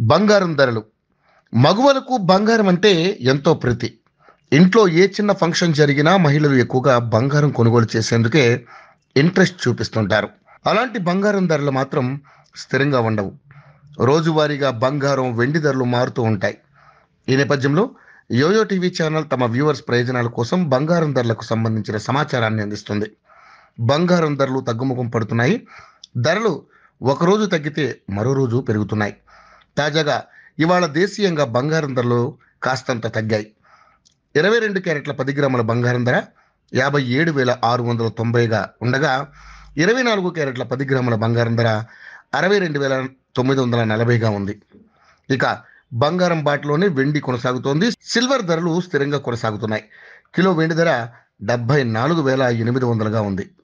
బంగారం ధరలు మగువలకు బంగారం అంటే ఎంతో ప్రీతి ఇంట్లో ఏ చిన్న ఫంక్షన్ జరిగినా మహిళలు ఎక్కువగా బంగారం కొనుగోలు చేసేందుకే ఇంట్రెస్ట్ చూపిస్తుంటారు అలాంటి బంగారం ధరలు మాత్రం స్థిరంగా ఉండవు రోజువారీగా బంగారం వెండి ధరలు మారుతూ ఉంటాయి ఈ నేపథ్యంలో యోయో టీవీ ఛానల్ తమ వ్యూవర్స్ ప్రయోజనాల కోసం బంగారం ధరలకు సంబంధించిన సమాచారాన్ని అందిస్తుంది బంగారం ధరలు తగ్గుముఖం పడుతున్నాయి ధరలు ఒకరోజు తగ్గితే మరో రోజు పెరుగుతున్నాయి తాజాగా ఇవాళ దేశీయంగా బంగారం ధరలు కాస్తంత తగ్గాయి ఇరవై రెండు క్యారెట్ల పది గ్రాముల బంగారం ధర యాభై ఏడు వేల ఆరు వందల తొంభైగా ఉండగా ఇరవై నాలుగు క్యారెట్ల పది గ్రాముల బంగారం ధర అరవై రెండు వేల తొమ్మిది వందల నలభైగా ఉంది ఇక బంగారం బాటలోనే వెండి కొనసాగుతోంది సిల్వర్ ధరలు స్థిరంగా కొనసాగుతున్నాయి కిలో వెండి ధర డెబ్బై నాలుగు వేల ఎనిమిది వందలుగా ఉంది